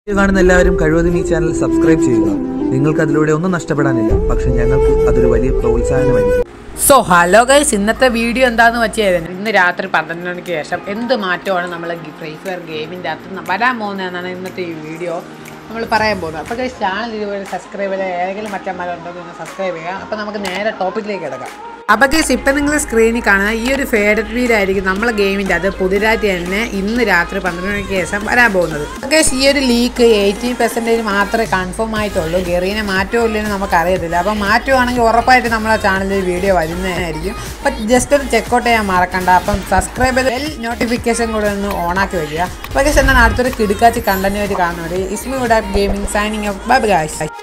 video കാണുന്ന എല്ലാവരും കഴിവതും ഈ ചാനൽ സബ്സ്ക്രൈബ് ചെയ്യുക നിങ്ങൾക്ക് അതിലൂടെ ഒന്നും നഷ്ടപ്പെടാനില്ല പക്ഷെ ഞങ്ങൾക്ക് അതൊരു വലിയ പ്രോത്സാഹനമായിരിക്കും സോ ഹലോ ഗൈസ് ഇന്നത്തെ വീഡിയോ എന്താന്ന് വെച്ചാൽ ഇന്ന് രാത്രി പന്ത്രണ്ട് മണിക്ക് ശേഷം എന്ത് മാറ്റമാണ് നമ്മൾ ഫ്രീ ഫയർ ഗെയിമിൻ്റെ അകത്ത് വരാൻ പോകുന്നതെന്നാണ് ഇന്നത്തെ ഈ വീഡിയോ നമ്മൾ പറയാൻ പോകുന്നത് അപ്പോൾ ഗൈസ് ചാനൽ ഇതുപോലെ സബ്സ്ക്രൈബ് ചെയ്ത് ഏതെങ്കിലും മറ്റന്മാരുണ്ടോ എന്ന് സബ്സ്ക്രൈബ് ചെയ്യുക അപ്പോൾ നമുക്ക് നേരെ ടോപ്പിക്കിലേക്ക് കിടക്കാം അപ്പോൾ ഗൈസ് ഇപ്പം നിങ്ങൾ സ്ക്രീനിൽ കാണുന്ന ഈ ഒരു ഫേഡഡ് വീലായിരിക്കും നമ്മളെ ഗെയിമിൻ്റെ അത് പുതിയതായിട്ട് തന്നെ ഇന്ന് രാത്രി പന്ത്രണ്ട് മണിക്ക് ശേഷം വരാൻ പോകുന്നത് ഗൈസ് ഈ ഒരു ലീക്ക് എയ്റ്റീൻ പെർസെൻറ്റേജ് മാത്രമേ കൺഫേം ആയിട്ടുള്ളൂ ഗെറീനെ മാറ്റമോ ഇല്ലെന്ന് നമുക്ക് അറിയത്തില്ല അപ്പോൾ മാറ്റുവാണെങ്കിൽ ഉറപ്പായിട്ട് നമ്മളെ ചാനലിൽ വീഡിയോ വരുന്നതായിരിക്കും അപ്പം ജസ്റ്റ് ഒന്ന് ചെക്കൗട്ട് ചെയ്യാൻ മറക്കണ്ട അപ്പം സബ്സ്ക്രൈബ് ചെയ്ത് ബെൽ നോട്ടിഫിക്കേഷൻ കൂടെ ഒന്ന് ഓണാക്കി വയ്ക്കുക അപ്പോൾ ഗൈസ് എന്താണ് അടുത്തൊരു കിടുക്കാച്ചി കണ്ടന്റ് ആയിട്ട് കാണുന്നത് ഇസ്മി ഉഡാപ്പ് gaming signing off bye guys